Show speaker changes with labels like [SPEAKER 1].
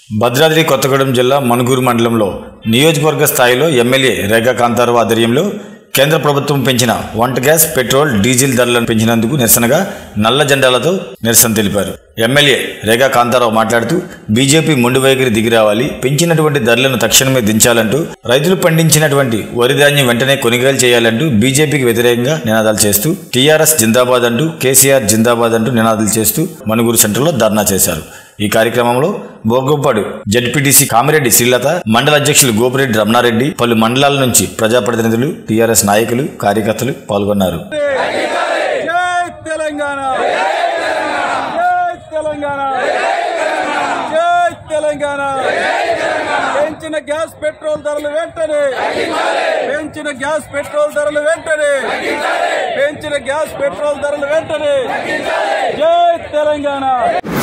[SPEAKER 1] భద్రాద్రి కొత్తగూడెం జిల్లా మనుగూరు మండలంలో నియోజకవర్గ స్థాయిలో ఎమ్మెల్యే రేఖా కాంతారావు ఆధ్వర్యంలో కేంద్ర ప్రభుత్వం పెంచిన వంట గ్యాస్ పెట్రోల్ డీజిల్ ధరలను పెంచినందుకు నిరసనగా నల్ల జెండాలతో నిరసన తెలిపారు ఎమ్మెల్యే రేఖా కాంతారావు మాట్లాడుతూ బీజేపీ మొండి వైఖరి దిగి రావాలి పెంచినటువంటి ధరలను తక్షణమే దించాలంటూ రైతులు పండించినటువంటి వరి ధాన్యం వెంటనే కొనుగోలు చేయాలంటూ బీజేపీకి వ్యతిరేకంగా నినాదాలు చేస్తూ టీఆర్ఎస్ జిందాబాద్ అంటూ కేసీఆర్ జిందాబాద్ అంటూ నినాదాలు చేస్తూ మనుగూరు సెంటర్లో ధర్నా చేశారు ఈ కార్యక్రమంలో బోగోపాడు జడ్పీటీసీ కామిరెడ్డి శ్రీలత మండల అధ్యక్షులు గోపిరెడ్డి రమణారెడ్డి పలు మండలాల నుంచి ప్రజాప్రతినిధులు టీఆర్ఎస్ నాయకులు కార్యకర్తలు పాల్గొన్నారు
[SPEAKER 2] జై తెలంగాణ జై తెలంగాణ జై తెలంగాణ పెంచిన గ్యాస్ పెట్రోల్ ధరలు వెంటనే పెంచిన గ్యాస్ పెట్రోల్ ధరలు వెంటనే పెంచిన గ్యాస్ పెట్రోల్ ధరలు వెంటనే జై తెలంగాణ